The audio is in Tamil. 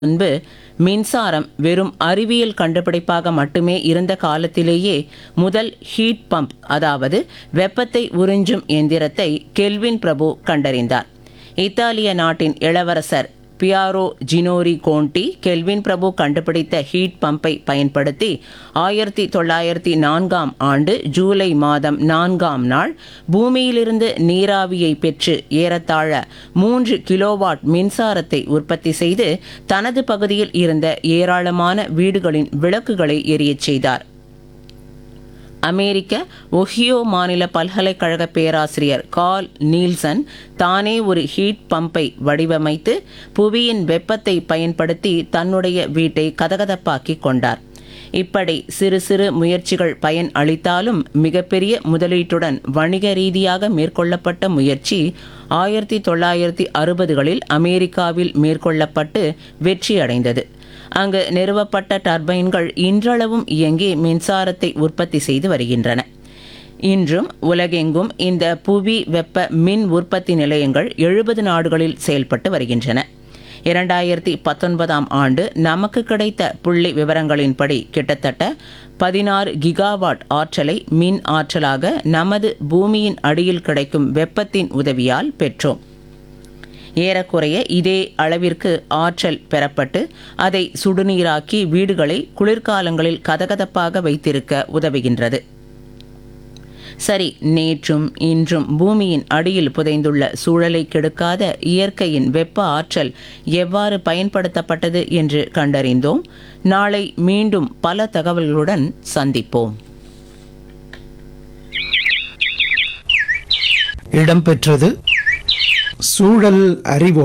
முன்பு மின்சாரம் வெறும் அறிவியல் கண்டுபிடிப்பாக மட்டுமே இருந்த காலத்திலேயே முதல் ஹீட் பம்ப் அதாவது வெப்பத்தை உறிஞ்சும் எந்திரத்தை கெல்வின் பிரபு கண்டறிந்தார் இத்தாலிய நாட்டின் இளவரசர் பியாரோ ஜினோரி கோண்டி கெல்வின் பிரபு கண்டுபிடித்த ஹீட் பம்பை பயன்படுத்தி ஆயிரத்தி தொள்ளாயிரத்தி நான்காம் ஆண்டு ஜூலை மாதம் நான்காம் நாள் பூமியிலிருந்து நீராவியை பெற்று ஏறத்தாழ மூன்று கிலோவாட் மின்சாரத்தை உற்பத்தி செய்து தனது பகுதியில் இருந்த ஏராளமான வீடுகளின் விளக்குகளை எரியச் செய்தார் அமெரிக்க ஒஹியோ மாநில பல்கலைக்கழக பேராசிரியர் கால் நீல்சன் தானே ஒரு ஹீட் பம்பை வடிவமைத்து புவியின் வெப்பத்தை பயன்படுத்தி தன்னுடைய வீட்டை கதகதப்பாக்கி கொண்டார் இப்படி சிறு சிறு முயற்சிகள் பயன் அளித்தாலும் மிகப்பெரிய முதலீட்டுடன் வணிக ரீதியாக மேற்கொள்ளப்பட்ட முயற்சி ஆயிரத்தி தொள்ளாயிரத்தி அறுபதுகளில் அமெரிக்காவில் மேற்கொள்ளப்பட்டு வெற்றியடைந்தது அங்கு நிறுவப்பட்ட டர்பைன்கள் இன்றளவும் இயங்கி மின்சாரத்தை உற்பத்தி செய்து வருகின்றன இன்றும் உலகெங்கும் இந்த புவி வெப்ப மின் உற்பத்தி நிலையங்கள் எழுபது நாடுகளில் செயல்பட்டு வருகின்றன இரண்டாயிரத்தி பத்தொன்பதாம் ஆண்டு நமக்கு கிடைத்த புள்ளி விவரங்களின்படி கிட்டத்தட்ட பதினாறு கிகாவாட் ஆற்றலை மின் ஆற்றலாக நமது பூமியின் அடியில் கிடைக்கும் வெப்பத்தின் உதவியால் பெற்றோம் ஏறக்குறைய இதே அளவிற்கு ஆற்றல் பெறப்பட்டு அதை சுடுநீராக்கி வீடுகளை குளிர்காலங்களில் கதகதப்பாக வைத்திருக்க உதவுகின்றது சரி நேற்றும் இன்றும் பூமியின் அடியில் புதைந்துள்ள சூழலை கெடுக்காத இயற்கையின் வெப்ப ஆற்றல் எவ்வாறு பயன்படுத்தப்பட்டது என்று கண்டறிந்தோம் நாளை மீண்டும் பல தகவல்களுடன் சந்திப்போம் இடம்பெற்றது சூழல் அறிவோம்